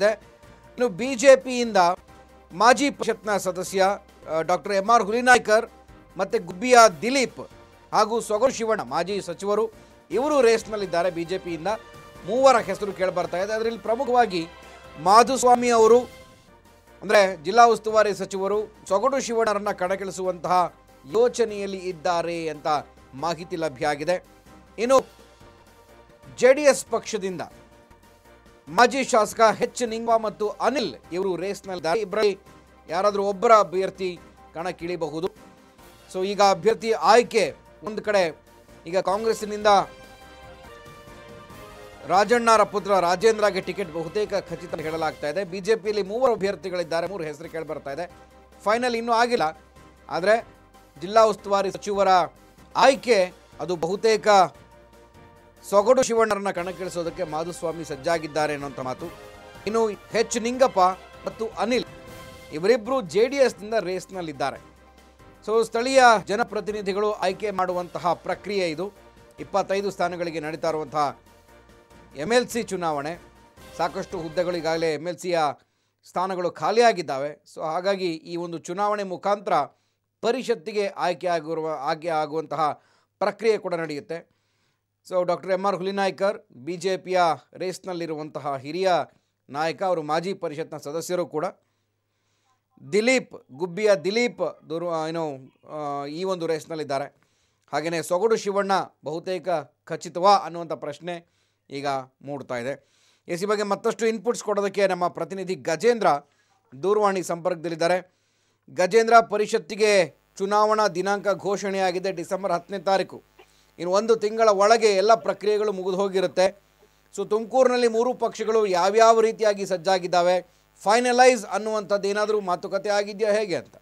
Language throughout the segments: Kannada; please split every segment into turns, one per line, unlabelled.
ಇದೆ ಇನ್ನು ಬಿಜೆಪಿಯಿಂದ ಮಾಜಿ ಪರಿಷತ್ನ ಸದಸ್ಯ ಡಾಕ್ಟರ್ ಎಂ ಆರ್ ಹುಲಿನಾಯ್ಕರ್ ಮತ್ತು ಗುಬ್ಬಿಯ ದಿಲೀಪ್ ಹಾಗೂ ಸೊಗಡು ಶಿವಣ್ಣ ಮಾಜಿ ಸಚಿವರು ಇವರು ರೇಸ್ನಲ್ಲಿದ್ದಾರೆ ಬಿಜೆಪಿಯಿಂದ ಮೂವರ ಹೆಸರು ಕೇಳಿಬರ್ತಾ ಇದೆ ಅದರಲ್ಲಿ ಪ್ರಮುಖವಾಗಿ ಮಾಧುಸ್ವಾಮಿ ಅವರು ಅಂದರೆ ಜಿಲ್ಲಾ ಉಸ್ತುವಾರಿ ಸಚಿವರು ಸೊಗಡು ಶಿವಣ್ಣರನ್ನ ಕಣಕ್ಕಿಳಿಸುವಂತಹ ಯೋಚನೆಯಲ್ಲಿ ಇದ್ದಾರೆ ಅಂತ ಮಾಹಿತಿ ಲಭ್ಯ ಆಗಿದೆ ಇನ್ನು ಜೆ ಡಿ ಎಸ್ ಪಕ್ಷದಿಂದ ಮಾಜಿ ಶಾಸಕ ಎಚ್ ನಿಂಗ ಮತ್ತು ಅನಿಲ್ ಇವರು ರೇಸ್ನಲ್ಲಿದ್ದಾರೆ ಇಬ್ಬರಲ್ಲಿ ಯಾರಾದರೂ ಒಬ್ಬರ ಅಭ್ಯರ್ಥಿ ಕಣಕ್ಕಿಳಿಬಹುದು ಸೊ ಈಗ ಅಭ್ಯರ್ಥಿ ಆಯ್ಕೆ ಒಂದು ಕಡೆ ಈಗ ಕಾಂಗ್ರೆಸ್ಸಿನಿಂದ ರಾಜಣ್ಣರ ಪುತ್ರ ರಾಜೇಂದ್ರಗೆ ಟಿಕೆಟ್ ಬಹುತೇಕ ಖಚಿತ ಹೇಳಲಾಗ್ತಾ ಇದೆ ಬಿಜೆಪಿಯಲ್ಲಿ ಮೂವರು ಅಭ್ಯರ್ಥಿಗಳಿದ್ದಾರೆ ಮೂರು ಹೆಸರು ಕೇಳಿ ಬರ್ತಾ ಇದೆ ಫೈನಲ್ ಇನ್ನೂ ಆಗಿಲ್ಲ ಆದರೆ ಜಿಲ್ಲಾ ಉಸ್ತುವಾರಿ ಸಚಿವರ ಆಯ್ಕೆ ಅದು ಬಹುತೇಕ ಸೊಗಡು ಶಿವಣ್ಣರನ್ನ ಕಣಕ್ಕಿಳಿಸೋದಕ್ಕೆ ಮಾಧುಸ್ವಾಮಿ ಸಜ್ಜಾಗಿದ್ದಾರೆ ಅನ್ನೋಂಥ ಮಾತು ಇನ್ನು ಎಚ್ ನಿಂಗಪ್ಪ ಮತ್ತು ಅನಿಲ್ ಇವರಿಬ್ಬರು ಜೆ ಡಿ ಎಸ್ನಿಂದ ರೇಸ್ನಲ್ಲಿದ್ದಾರೆ ಸೊ ಸ್ಥಳೀಯ ಜನಪ್ರತಿನಿಧಿಗಳು ಆಯ್ಕೆ ಮಾಡುವಂತಹ ಪ್ರಕ್ರಿಯೆ ಇದು ಇಪ್ಪತ್ತೈದು ಸ್ಥಾನಗಳಿಗೆ ನಡೀತಾ ಇರುವಂತಹ ಎಮ್ ಎಲ್ ಸಿ ಚುನಾವಣೆ ಸಾಕಷ್ಟು ಹುದ್ದೆಗಳು ಈಗಾಗಲೇ ಎಮ್ ಎಲ್ ಸಿಯ ಸ್ಥಾನಗಳು ಖಾಲಿಯಾಗಿದ್ದಾವೆ ಸೊ ಹಾಗಾಗಿ ಈ ಒಂದು ಚುನಾವಣೆ ಮುಖಾಂತರ ಪರಿಷತ್ತಿಗೆ ಆಯ್ಕೆ ಆಗಿರುವ ಆಯ್ಕೆ ಆಗುವಂತಹ ಪ್ರಕ್ರಿಯೆ ಕೂಡ ನಡೆಯುತ್ತೆ so doctor M R Hulinaykar B J ಪಿಯ ರೇಸ್ನಲ್ಲಿರುವಂತಹ ಹಿರಿಯ ನಾಯಕ ಅವರು ಮಾಜಿ ಪರಿಷತ್ನ ಸದಸ್ಯರು ಕೂಡ ದಿಲೀಪ್ ಗುಬ್ಬಿಯ ದಿಲೀಪ್ ದೂರ ಏನು ಆ, ಈ ಒಂದು ರೇಸ್ನಲ್ಲಿದ್ದಾರೆ ಹಾಗೆಯೇ ಸೊಗಡು ಶಿವಣ್ಣ ಬಹುತೇಕ ಖಚಿತವಾ ಅನ್ನುವಂಥ ಪ್ರಶ್ನೆ ಈಗ ಮೂಡ್ತಾ ಇದೆ ಎಸ್ ಈ ಬಗ್ಗೆ ಮತ್ತಷ್ಟು ಇನ್ಪುಟ್ಸ್ ಕೊಡೋದಕ್ಕೆ ನಮ್ಮ ಪ್ರತಿನಿಧಿ ಗಜೇಂದ್ರ ದೂರವಾಣಿ ಸಂಪರ್ಕದಲ್ಲಿದ್ದಾರೆ ಗಜೇಂದ್ರ ಪರಿಷತ್ತಿಗೆ ಚುನಾವಣಾ ದಿನಾಂಕ ಘೋಷಣೆಯಾಗಿದೆ ಡಿಸೆಂಬರ್ ಹತ್ತನೇ ತಾರೀಕು ಇನ್ನು ಒಂದು ತಿಂಗಳ ಒಳಗೆ ಎಲ್ಲ ಪ್ರಕ್ರಿಯೆಗಳು ಮುಗಿದು ಹೋಗಿರುತ್ತೆ ಸೊ ತುಮಕೂರಿನಲ್ಲಿ ಮೂರು ಪಕ್ಷಗಳು ಯಾವ್ಯಾವ ರೀತಿಯಾಗಿ ಸಜ್ಜಾಗಿದ್ದಾವೆ ಫೈನಲೈಸ್ ಅನ್ನುವಂಥದ್ದು ಏನಾದರೂ ಮಾತುಕತೆ ಆಗಿದೆಯಾ ಹೇಗೆ ಅಂತ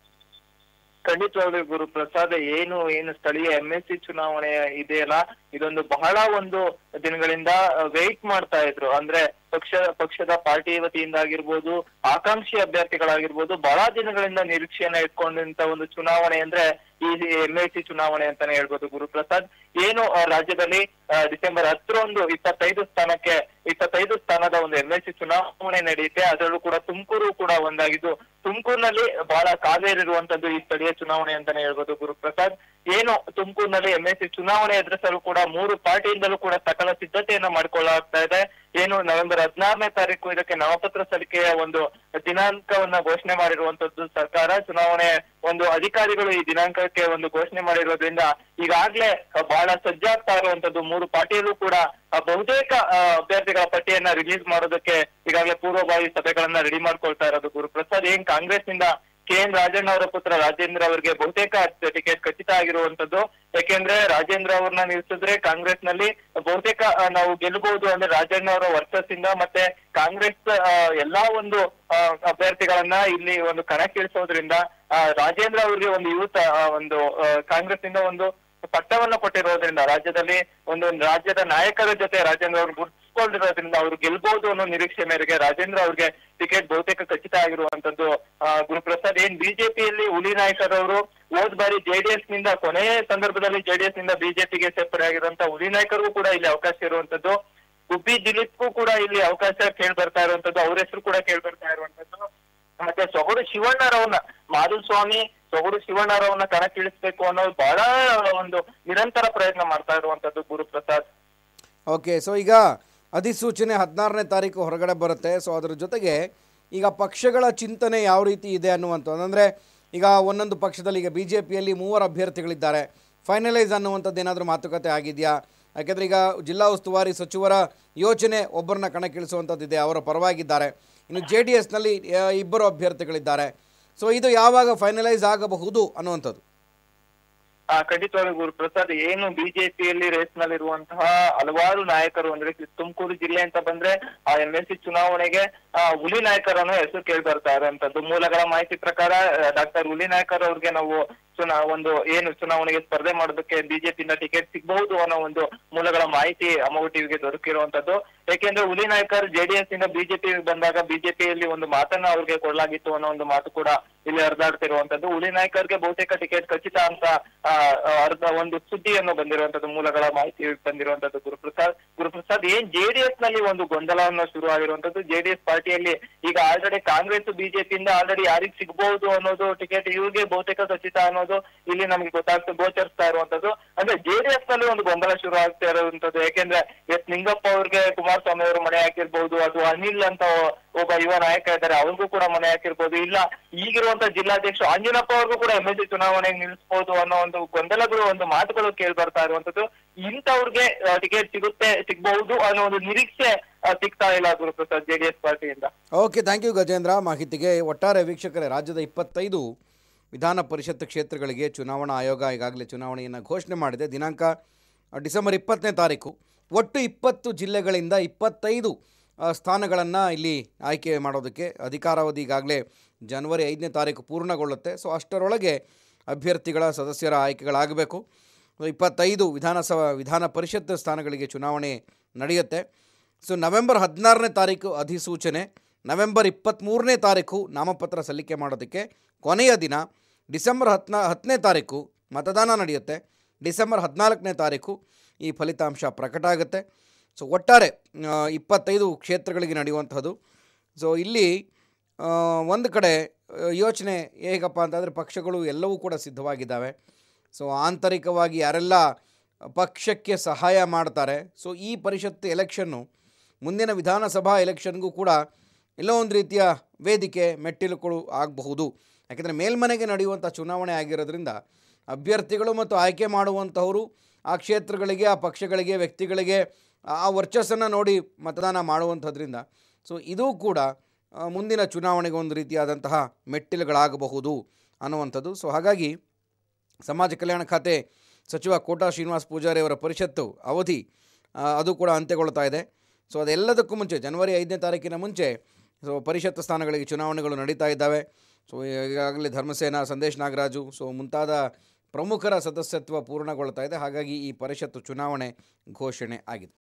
ಖಂಡಿತವಾಗ್ಲೂ ಗುರು ಪ್ರಸಾದ್ ಏನು ಏನು ಸ್ಥಳೀಯ ಎಂ ಎಸ್ ಸಿ ಚುನಾವಣೆ ಇದೆಯಲ್ಲ ಇದೊಂದು ಬಹಳ ಒಂದು ದಿನಗಳಿಂದ ವೆಯ್ಟ್ ಮಾಡ್ತಾ ಇದ್ರು ಅಂದ್ರೆ ಪಕ್ಷ ಪಕ್ಷದ ಪಾರ್ಟಿ ವತಿಯಿಂದ ಆಗಿರ್ಬೋದು ಆಕಾಂಕ್ಷಿ ಅಭ್ಯರ್ಥಿಗಳಾಗಿರ್ಬೋದು ಬಹಳ ದಿನಗಳಿಂದ ನಿರೀಕ್ಷೆಯನ್ನ ಇಟ್ಕೊಂಡಂತ ಒಂದು ಚುನಾವಣೆ ಅಂದ್ರೆ ಈ ಎಂ ಎಸ್ ಸಿ ಚುನಾವಣೆ ಅಂತಾನೆ ಹೇಳ್ಬೋದು ಗುರುಪ್ರಸಾದ್ ಏನು ಆ, ರಾಜ್ಯದಲ್ಲಿ ಆ, ಡಿಸೆಂಬರ್ ಹತ್ತರಂದು ಇಪ್ಪತ್ತೈದು ಸ್ಥಾನಕ್ಕೆ ಇಪ್ಪತ್ತೈದು ಸ್ಥಾನದ ಒಂದು ಎಂ ಎಸ್ ಸಿ ಚುನಾವಣೆ ನಡೆಯುತ್ತೆ ಅದರಲ್ಲೂ ಕೂಡ ತುಮಕೂರು ಕೂಡ ಒಂದಾಗಿದ್ದು ತುಮಕೂರಿನಲ್ಲಿ ಬಹಳ ಕಾವೇರಿರುವಂತದ್ದು ಈ ಸ್ಥಳೀಯ ಚುನಾವಣೆ ಅಂತಾನೆ ಹೇಳ್ಬೋದು ಗುರುಪ್ರಸಾದ್ ಏನು ತುಮಕೂರಿನಲ್ಲಿ ಎಂ ಎಸ್ ಸಿ ಚುನಾವಣೆ ಎದುರಿಸಲು ಕೂಡ ಮೂರು ಪಾರ್ಟಿಯಿಂದಲೂ ಕೂಡ ಸಕಲ ಸಿದ್ಧತೆಯನ್ನ ಮಾಡ್ಕೊಳ್ಳಾಗ್ತಾ ಇದೆ ಏನು ನವೆಂಬರ್ ಹದಿನಾರನೇ ತಾರೀಕು ಇದಕ್ಕೆ ನಾಮಪತ್ರ ಸಲ್ಲಿಕೆಯ ಒಂದು ದಿನಾಂಕವನ್ನ ಘೋಷಣೆ ಮಾಡಿರುವಂತದ್ದು ಸರ್ಕಾರ ಚುನಾವಣೆ ಒಂದು ಅಧಿಕಾರಿಗಳು ಈ ದಿನಾಂಕಕ್ಕೆ ಒಂದು ಘೋಷಣೆ ಮಾಡಿರೋದ್ರಿಂದ ಈಗಾಗ್ಲೇ ಬಹಳ ಸಜ್ಜಾಗ್ತಾ ಇರುವಂತದ್ದು ಮೂರು ಪಾರ್ಟಿಯಲ್ಲೂ ಕೂಡ ಆ, ಬಹುತೇಕ ಆ, ಅಭ್ಯರ್ಥಿಗಳ ಪಟ್ಟಿಯನ್ನ ರಿಲೀಸ್ ಮಾಡೋದಕ್ಕೆ ಈಗಾಗಲೇ ಪೂರ್ವಭಾವಿ ಸಭೆಗಳನ್ನ ರೆಡಿ ಮಾಡ್ಕೊಳ್ತಾ ಇರೋದು ಗುರುಪ್ರಸಾದ್ ಏನ್ ಕಾಂಗ್ರೆಸ್ನಿಂದ ಕೆ ಎನ್ ರಾಜಣ್ಣ ಅವರ ಪುತ್ರ ರಾಜೇಂದ್ರ ಅವರಿಗೆ ಬಹುತೇಕ ಟಿಕೆಟ್ ಖಚಿತ ಆಗಿರುವಂತದ್ದು ಯಾಕೆಂದ್ರೆ ರಾಜೇಂದ್ರ ಅವ್ರನ್ನ ನಿಲ್ಸಿದ್ರೆ ಕಾಂಗ್ರೆಸ್ ನಲ್ಲಿ ಬಹುತೇಕ ಆ, ನಾವು ಗೆಲ್ಲಬಹುದು ಅಂದ್ರೆ ರಾಜಣ್ಣ ಅವರ ವರ್ಚಸ್ಸಿಂದ ಮತ್ತೆ ಕಾಂಗ್ರೆಸ್ ಆ, ಎಲ್ಲಾ ಒಂದು ಆ, ಅಭ್ಯರ್ಥಿಗಳನ್ನ ಇಲ್ಲಿ ಒಂದು ಕಣಕ್ಕಿಳಿಸೋದ್ರಿಂದ ಆ, ರಾಜೇಂದ್ರ ಅವರಿಗೆ ಒಂದು ಯೂತ್ ಆ, ಒಂದು ಕಾಂಗ್ರೆಸ್ ಇಂದ ಒಂದು ಪಟ್ಟವನ್ನ ಕೊಟ್ಟಿರೋದ್ರಿಂದ ರಾಜ್ಯದಲ್ಲಿ ಒಂದು ರಾಜ್ಯದ ನಾಯಕರ ಜೊತೆ ರಾಜೇಂದ್ರ ಅವರು ಗುರುತಿಸಿಕೊಂಡಿರೋದ್ರಿಂದ ಅವರು ಗೆಲ್ಬಹುದು ಅನ್ನೋ ನಿರೀಕ್ಷೆ ಮೇರೆಗೆ ರಾಜೇಂದ್ರ ಅವ್ರಿಗೆ ಟಿಕೆಟ್ ಬಹುತೇಕ ಖಚಿತ ಆಗಿರುವಂತದ್ದು ಆ, ಗುರುಪ್ರಸಾದ್ ಏನ್ ಬಿಜೆಪಿಯಲ್ಲಿ ಹುಲಿ ನಾಯ್ಕರ್ ಅವರು ಹೋದ್ ಬಾರಿ ಜೆಡಿಎಸ್ ನಿಂದ ಕೊನೆಯ ಸಂದರ್ಭದಲ್ಲಿ ಜೆಡಿಎಸ್ ನಿಂದ ಬಿಜೆಪಿಗೆ ಸೇರ್ಪಡೆ ಆಗಿರುವಂತ ಹುಲಿ ನಾಯ್ಕರ್ಗೂ ಕೂಡ ಇಲ್ಲಿ ಅವಕಾಶ ಇರುವಂತದ್ದು ಗುಬ್ಬಿ ದಿಲೀಪ್ಗೂ ಕೂಡ ಇಲ್ಲಿ ಅವಕಾಶ ಕೇಳಿ ಬರ್ತಾ ಇರುವಂತದ್ದು ಅವ್ರ ಹೆಸರು ಕೂಡ ಕೇಳಿ ಬರ್ತಾ ಇರುವಂತದ್ದು ಮತ್ತೆ ಸೊಗಡು ಶಿವಣ್ಣರವನ್ನ ಮಾಧುಸ್ವಾಮಿ ಸೊಗಡು ಶಿವಣ್ಣರವನ್ನ ಕಣಕ್ಕಿಳಿಸ್ಬೇಕು ಅನ್ನೋದು ಬಹಳ ಒಂದು ನಿರಂತರ ಪ್ರಯತ್ನ ಮಾಡ್ತಾ ಇರುವಂತದ್ದು ಗುರುಪ್ರಸಾದ್
ಓಕೆ ಸೊ ಈಗ ಅಧಿಸೂಚನೆ ಹದಿನಾರನೇ ತಾರೀಕು ಹೊರಗಡೆ ಬರುತ್ತೆ ಸೊ ಅದರ ಜೊತೆಗೆ ಈಗ ಪಕ್ಷಗಳ ಚಿಂತನೆ ಯಾವ ರೀತಿ ಇದೆ ಅನ್ನುವಂಥದ್ದು ಅಂದರೆ ಈಗ ಒಂದೊಂದು ಪಕ್ಷದಲ್ಲಿ ಈಗ ಬಿ ಜೆ ಪಿಯಲ್ಲಿ ಮೂವರು ಅಭ್ಯರ್ಥಿಗಳಿದ್ದಾರೆ ಫೈನಲೈಸ್ ಅನ್ನುವಂಥದ್ದು ಏನಾದರೂ ಮಾತುಕತೆ ಆಗಿದೆಯಾ ಯಾಕೆಂದರೆ ಈಗ ಜಿಲ್ಲಾ ಉಸ್ತುವಾರಿ ಸಚಿವರ ಯೋಚನೆ ಒಬ್ಬರನ್ನ ಕಣಕ್ಕಿಳಿಸುವಂಥದ್ದಿದೆ ಅವರ ಪರವಾಗಿದ್ದಾರೆ ಇನ್ನು ಜೆ ಡಿ ಎಸ್ನಲ್ಲಿ ಇಬ್ಬರು ಅಭ್ಯರ್ಥಿಗಳಿದ್ದಾರೆ ಸೊ ಇದು ಯಾವಾಗ ಫೈನಲೈಸ್ ಆಗಬಹುದು ಅನ್ನುವಂಥದ್ದು
ಆ ಖಂಡಿತವಾಗ್ಲೂ ಗುರುಪ್ರಸಾದ್ ಏನು ಬಿಜೆಪಿಯಲ್ಲಿ ರೇಸ್ ನಲ್ಲಿರುವಂತಹ ಹಲವಾರು ನಾಯಕರು ಅಂದ್ರೆ ತುಮಕೂರು ಜಿಲ್ಲೆ ಅಂತ ಬಂದ್ರೆ ಆ ಎಂ ಎಸ್ ಸಿ ಚುನಾವಣೆಗೆ ಆ ಹುಲಿ ನಾಯಕರನ್ನು ಹೆಸರು ಕೇಳಿ ಬರ್ತಾ ಇರುವಂತದ್ದು ಮೂಲಗಳ ಮಾಹಿತಿ ಪ್ರಕಾರ ಡಾಕ್ಟರ್ ಹುಲಿ ನಾಯಕರ್ ಅವ್ರಿಗೆ ನಾವು ಚುನಾ ಒಂದು ಏನು ಚುನಾವಣೆಗೆ ಸ್ಪರ್ಧೆ ಮಾಡೋದಕ್ಕೆ ಬಿಜೆಪಿಯಿಂದ ಟಿಕೆಟ್ ಸಿಗಬಹುದು ಅನ್ನೋ ಒಂದು ಮೂಲಗಳ ಮಾಹಿತಿ ಅಮೋಘ ಟಿವಿಗೆ ದೊರಕಿರುವಂತದ್ದು ಯಾಕೆಂದ್ರೆ ಹುಲಿ ನಾಯಕರ್ ಜೆಡಿಎಸ್ ಇಂದ ಬಿಜೆಪಿ ಬಂದಾಗ ಬಿಜೆಪಿಯಲ್ಲಿ ಒಂದು ಮಾತನ್ನ ಅವ್ರಿಗೆ ಕೊಡಲಾಗಿತ್ತು ಅನ್ನೋ ಒಂದು ಮಾತು ಕೂಡ ಇಲ್ಲಿ ಹರಿದಾಡ್ತಿರುವಂತದ್ದು ಹುಲಿ ನಾಯಕರ್ಗೆ ಬಹುತೇಕ ಟಿಕೆಟ್ ಖಚಿತ ಅಂತ ಆ, ಆ, ಅರ್ಧ ಒಂದು ಸುದ್ದಿಯನ್ನು ಬಂದಿರುವಂತದ್ದು ಮೂಲಗಳ ಮಾಹಿತಿ ಬಂದಿರುವಂತದ್ದು ಗುರುಪ್ರಸಾದ್ ಗುರುಪ್ರಸಾದ್ ಏನ್ ಜೆಡಿಎಸ್ ನಲ್ಲಿ ಒಂದು ಗೊಂದಲವನ್ನು ಶುರು ಆಗಿರುವಂತದ್ದು ಜೆಡಿಎಸ್ ಪಾರ್ಟಿ ಪಾರ್ಟಿಯಲ್ಲಿ ಈಗ ಆಲ್ರೆಡಿ ಕಾಂಗ್ರೆಸ್ ಬಿಜೆಪಿಯಿಂದ ಆಲ್ರೆಡಿ ಯಾರಿಗ್ ಸಿಗ್ಬಹುದು ಅನ್ನೋದು ಟಿಕೆಟ್ ಇವ್ರಿಗೆ ಬಹುತೇಕ ಖಚಿತ ಅನ್ನೋದು ಇಲ್ಲಿ ನಮ್ಗೆ ಗೊತ್ತಾಗ್ತಾ ಗೋಚರಿಸ್ತಾ ಇರುವಂತದ್ದು ಅಂದ್ರೆ ಜೆಡಿಎಸ್ ನಲ್ಲಿ ಒಂದು ಗೊಂದಲ ಶುರು ಆಗ್ತಾ ಇರುವಂತದ್ದು ಯಾಕೆಂದ್ರೆ ಎಸ್ ನಿಂಗಪ್ಪ ಅವ್ರಿಗೆ ಕುಮಾರಸ್ವಾಮಿ ಅವರು ಮನೆ ಹಾಕಿರ್ಬಹುದು ಅಥವಾ ಅನಿಲ್ ಅಂತ ಒಬ್ಬ ಯುವ ನಾಯಕ ಇದ್ದಾರೆ ಅವ್ರಿಗೂ ಕೂಡ ಮನೆ ಹಾಕಿರ್ಬೋದು ಇಲ್ಲ ಈಗಿರುವಂತ ಜಿಲ್ಲಾಧ್ಯಕ್ಷ ಅಂಜನಪ್ಪ ಅವ್ರಿಗೂ ಕೂಡ ಎಂ ಎಲ್ ಸಿ ಚುನಾವಣೆಗೆ ನಿಲ್ಲಿಸಬಹುದು ಅನ್ನೋ ಒಂದು ಗೊಂದಲಗಳು ಒಂದು ಮಾತುಗಳು ಕೇಳಿ ಬರ್ತಾ ಇರುವಂತದ್ದು ಇಂಥವ್ರಿಗೆ ಟಿಕೆಟ್ ಸಿಗುತ್ತೆ ಸಿಗ್ಬಹುದು ಅನ್ನೋ ಒಂದು ನಿರೀಕ್ಷೆ ಆ, ಸಿಗ್ತಾ ಇಲ್ಲ ಗುರುಪ್ರಸಾದ್ ಜೆಡಿಎಸ್ ಪಾರ್ಟಿಯಿಂದ
ಓಕೆ ಥ್ಯಾಂಕ್ ಯು ಗಜೇಂದ್ರ ಮಾಹಿತಿಗೆ ಒಟ್ಟಾರೆ ವೀಕ್ಷಕರೇ ರಾಜ್ಯದ ಇಪ್ಪತ್ತೈದು ವಿಧಾನ ಪರಿಷತ್ ಕ್ಷೇತ್ರಗಳಿಗೆ ಚುನಾವಣಾ ಆಯೋಗ ಈಗಾಗಲೇ ಚುನಾವಣೆಯನ್ನು ಘೋಷಣೆ ಮಾಡಿದೆ ದಿನಾಂಕ ಆ, ಡಿಸೆಂಬರ್ ಇಪ್ಪತ್ತನೇ ತಾರೀಕು ಒಟ್ಟು ಇಪ್ಪತ್ತು ಜಿಲ್ಲೆಗಳಿಂದ ಇಪ್ಪತ್ತೈದು ಸ್ಥಾನಗಳನ್ನು ಇಲ್ಲಿ ಆಯ್ಕೆ ಮಾಡೋದಕ್ಕೆ ಅಧಿಕಾರಾವಧಿ ಈಗಾಗಲೇ ಜನವರಿ ಐದನೇ ತಾರೀಕು ಪೂರ್ಣಗೊಳ್ಳುತ್ತೆ ಸೊ ಅಷ್ಟರೊಳಗೆ ಅಭ್ಯರ್ಥಿಗಳ ಸದಸ್ಯರ ಆಯ್ಕೆಗಳಾಗಬೇಕು ಸೊ ಇಪ್ಪತ್ತೈದು ವಿಧಾನಸಭಾ ವಿಧಾನ ಪರಿಷತ್ ಸ್ಥಾನಗಳಿಗೆ ಚುನಾವಣೆ ನಡೆಯುತ್ತೆ ಸೊ ನವೆಂಬರ್ ಹದಿನಾರನೇ ತಾರೀಕು ಅಧಿಸೂಚನೆ ನವೆಂಬರ್ ಇಪ್ಪತ್ತ್ಮೂರನೇ ತಾರೀಕು ನಾಮಪತ್ರ ಸಲ್ಲಿಕೆ ಮಾಡೋದಕ್ಕೆ ಕೊನೆಯ ದಿನ ಡಿಸೆಂಬರ್ ಹತ್ನ ಹತ್ತನೇ ತಾರೀಕು ಮತದಾನ ನಡೆಯುತ್ತೆ ಡಿಸೆಂಬರ್ ಹದಿನಾಲ್ಕನೇ ತಾರೀಕು ಈ ಫಲಿತಾಂಶ ಪ್ರಕಟ ಆಗುತ್ತೆ ಸೊ ಒಟ್ಟಾರೆ ಆ, ಇಪ್ಪತ್ತೈದು ಕ್ಷೇತ್ರಗಳಿಗೆ ನಡೆಯುವಂಥದ್ದು ಸೊ ಇಲ್ಲಿ ಆ, ಒಂದು ಕಡೆ ಆ, ಯೋಚನೆ ಹೇಗಪ್ಪ ಅಂತಂದರೆ ಪಕ್ಷಗಳು ಎಲ್ಲವೂ ಕೂಡ ಸಿದ್ಧವಾಗಿದ್ದಾವೆ ಸೊ ಆಂತರಿಕವಾಗಿ ಯಾರೆಲ್ಲ ಪಕ್ಷಕ್ಕೆ ಸಹಾಯ ಮಾಡ್ತಾರೆ ಸೊ ಈ ಪರಿಷತ್ ಎಲೆಕ್ಷನ್ನು ಮುಂದಿನ ವಿಧಾನಸಭಾ ಎಲೆಕ್ಷನ್ಗೂ ಕೂಡ ಎಲ್ಲೋ ಒಂದು ರೀತಿಯ ವೇದಿಕೆ ಮೆಟ್ಟಿಲುಗಳು ಆಗಬಹುದು ಯಾಕೆಂದರೆ ಮೇಲ್ಮನೆಗೆ ನಡೆಯುವಂಥ ಚುನಾವಣೆ ಆಗಿರೋದ್ರಿಂದ ಅಭ್ಯರ್ಥಿಗಳು ಮತ್ತು ಆಯ್ಕೆ ಮಾಡುವಂಥವರು ಆ ಕ್ಷೇತ್ರಗಳಿಗೆ ಆ ಪಕ್ಷಗಳಿಗೆ ವ್ಯಕ್ತಿಗಳಿಗೆ ಆ ವರ್ಚಸ್ಸನ್ನು ನೋಡಿ ಮತದಾನ ಮಾಡುವಂಥದ್ರಿಂದ ಸೊ ಇದೂ ಕೂಡ ಆ, ಮುಂದಿನ ಚುನಾವಣೆಗೆ ಒಂದು ರೀತಿಯಾದಂತಹ ಮೆಟ್ಟಿಲುಗಳಾಗಬಹುದು ಅನ್ನುವಂಥದ್ದು ಸೊ ಹಾಗಾಗಿ ಸಮಾಜ ಕಲ್ಯಾಣ ಖಾತೆ ಸಚಿವ ಕೋಟಾ ಶ್ರೀನಿವಾಸ್ ಪೂಜಾರಿ ಅವರ ಪರಿಷತ್ತು ಅವಧಿ ಆ, ಅದು ಕೂಡ ಅಂತ್ಯಗೊಳ್ತಾ ಇದೆ ಸೊ ಅದೆಲ್ಲದಕ್ಕೂ ಮುಂಚೆ ಜನವರಿ ಐದನೇ ತಾರೀಕಿನ ಮುಂಚೆ ಸೊ ಪರಿಷತ್ ಸ್ಥಾನಗಳಿಗೆ ಚುನಾವಣೆಗಳು ನಡೀತಾ ಇದ್ದಾವೆ ಸೊ ಈಗಾಗಲೇ ಧರ್ಮಸೇನ ಸಂದೇಶ್ ನಾಗರಾಜು ಸೊ ಮುಂತಾದ ಪ್ರಮುಖರ ಸದಸ್ಯತ್ವ ಪೂರ್ಣಗೊಳ್ತಾ ಇದೆ ಹಾಗಾಗಿ ಈ ಪರಿಷತ್ತು ಚುನಾವಣೆ ಘೋಷಣೆ ಆಗಿದೆ